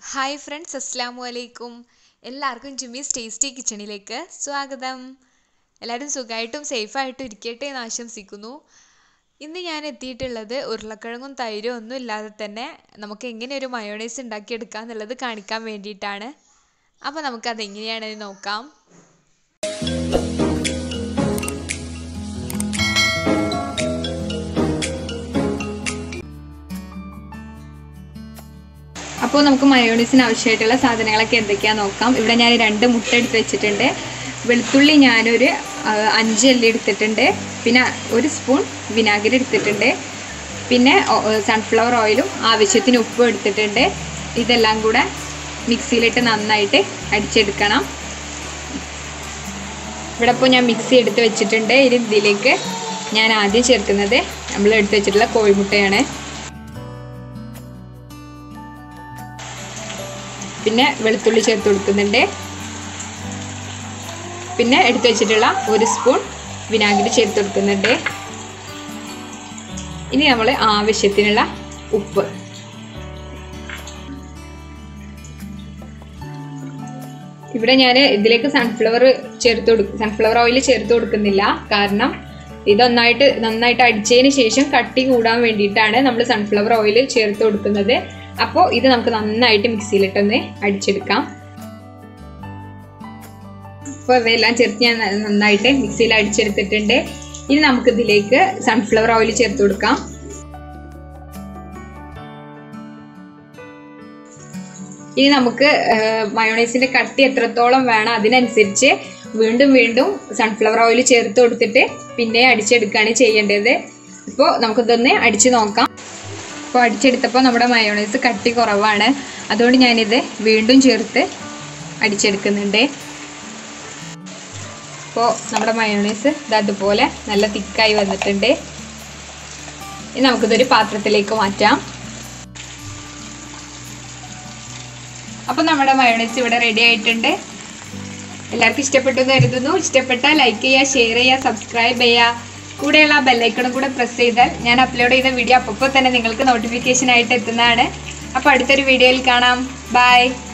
hi friends അസ്സാമു അലൈക്കും എല്ലാവർക്കും ജുമീസ് tasty കിച്ചണിലേക്ക് സ്വാഗതം എല്ലാവരും സുഖമായിട്ടും സേഫായിട്ടും ഇരിക്കട്ടെ എന്ന് ആശംസിക്കുന്നു ഇന്ന് ഞാൻ എത്തിയിട്ടുള്ളത് ഉരുളക്കിഴങ്ങും തൈരും ഒന്നും ഇല്ലാതെ തന്നെ നമുക്ക് എങ്ങനെ ഒരു മയോണൈസ് ഉണ്ടാക്കിയെടുക്കാം എന്നുള്ളത് കാണിക്കാൻ വേണ്ടിയിട്ടാണ് അപ്പോൾ നമുക്കത് എങ്ങനെയാണെന്ന് നോക്കാം അപ്പോൾ നമുക്ക് മയോണീസിന് ആവശ്യമായിട്ടുള്ള സാധനങ്ങളൊക്കെ എന്തൊക്കെയാണെന്ന് നോക്കാം ഇവിടെ ഞാൻ രണ്ട് മുട്ട എടുത്ത് വെച്ചിട്ടുണ്ട് വെളുത്തുള്ളി ഞാനൊരു ആ, അഞ്ച് അല്ലി എടുത്തിട്ടുണ്ട് പിന്നെ ഒരു സ്പൂൺ വിനാഗിരി എടുത്തിട്ടുണ്ട് പിന്നെ സൺഫ്ലവർ ഓയിലും ആവശ്യത്തിന് ഉപ്പും എടുത്തിട്ടുണ്ട് ഇതെല്ലാം കൂടെ മിക്സിയിലിട്ട് നന്നായിട്ട് അടിച്ചെടുക്കണം ഇവിടെ ഇപ്പോൾ ഞാൻ മിക്സി എടുത്ത് വെച്ചിട്ടുണ്ട് ഇനി ഇതിലേക്ക് ഞാൻ ആദ്യം ചേർക്കുന്നത് നമ്മൾ എടുത്ത് വെച്ചിട്ടുള്ള കോഴിമുട്ടയാണ് പിന്നെ വെളുത്തുള്ളി ചേർത്ത് കൊടുക്കുന്നുണ്ട് പിന്നെ എടുത്തു വെച്ചിട്ടുള്ള ഒരു സ്പൂൺ വിനാഗിരി ചേർത്ത് കൊടുക്കുന്നുണ്ട് ഇനി നമ്മൾ ആവശ്യത്തിനുള്ള ഉപ്പ് ഇവിടെ ഞാൻ ഇതിലേക്ക് സൺഫ്ലവർ ചേർത്ത് കൊടുക്കും സൺഫ്ലവർ ഓയിൽ ചേർത്ത് കൊടുക്കുന്നില്ല കാരണം ഇതൊന്നായിട്ട് നന്നായിട്ട് അടിച്ചതിന് ശേഷം കട്ടി കൂടാൻ വേണ്ടിയിട്ടാണ് നമ്മൾ സൺഫ്ലവർ ഓയിൽ ചേർത്ത് കൊടുക്കുന്നത് അപ്പോൾ ഇത് നമുക്ക് നന്നായിട്ട് മിക്സിയിലിട്ടൊന്ന് അടിച്ചെടുക്കാം അപ്പോൾ ഇവയെല്ലാം ചേർത്ത് ഞാൻ ന- നന്നായിട്ട് മിക്സിയിൽ അടിച്ചെടുത്തിട്ടുണ്ട് ഇനി നമുക്ക് ഇതിലേക്ക് സൺഫ്ലവർ ഓയിൽ ചേർത്ത് കൊടുക്കാം ഇനി നമുക്ക് മയോണൈസിന്റെ കട്ടി എത്രത്തോളം വേണം അതിനനുസരിച്ച് വീണ്ടും വീണ്ടും സൺഫ്ലവർ ഓയിൽ ചേർത്ത് കൊടുത്തിട്ട് പിന്നെ അടിച്ചെടുക്കുകയാണ് ചെയ്യേണ്ടത് ഇപ്പോൾ നമുക്കിതൊന്ന് അടിച്ച് നോക്കാം ഇപ്പോൾ അടിച്ചെടുത്തപ്പോൾ നമ്മുടെ മയോണൈസ് കട്ടി കുറവാണ് അതുകൊണ്ട് ഞാനിത് വീണ്ടും ചേർത്ത് അടിച്ചെടുക്കുന്നുണ്ട് ഇപ്പോൾ നമ്മുടെ മയോണൈസ് ഇത് അതുപോലെ നല്ല തിക്കായി വന്നിട്ടുണ്ട് ഇനി നമുക്കിതൊരു പാത്രത്തിലേക്ക് മാറ്റാം അപ്പോൾ നമ്മുടെ മയോണൈസ് ഇവിടെ റെഡി ആയിട്ടുണ്ട് എല്ലാവർക്കും ഇഷ്ടപ്പെട്ടു എന്ന് കരുതുന്നു ഇഷ്ടപ്പെട്ടാൽ ലൈക്ക് ചെയ്യുക ഷെയർ ചെയ്യുക സബ്സ്ക്രൈബ് ചെയ്യുക കൂടെയുള്ള ആ ബെല്ലൈക്കണും കൂടെ പ്രസ് ചെയ്താൽ ഞാൻ അപ്ലോഡ് ചെയ്ത വീഡിയോ അപ്പോൾ തന്നെ നിങ്ങൾക്ക് നോട്ടിഫിക്കേഷൻ ആയിട്ട് എത്തുന്നതാണ് അപ്പോൾ അടുത്തൊരു വീഡിയോയിൽ കാണാം ബൈ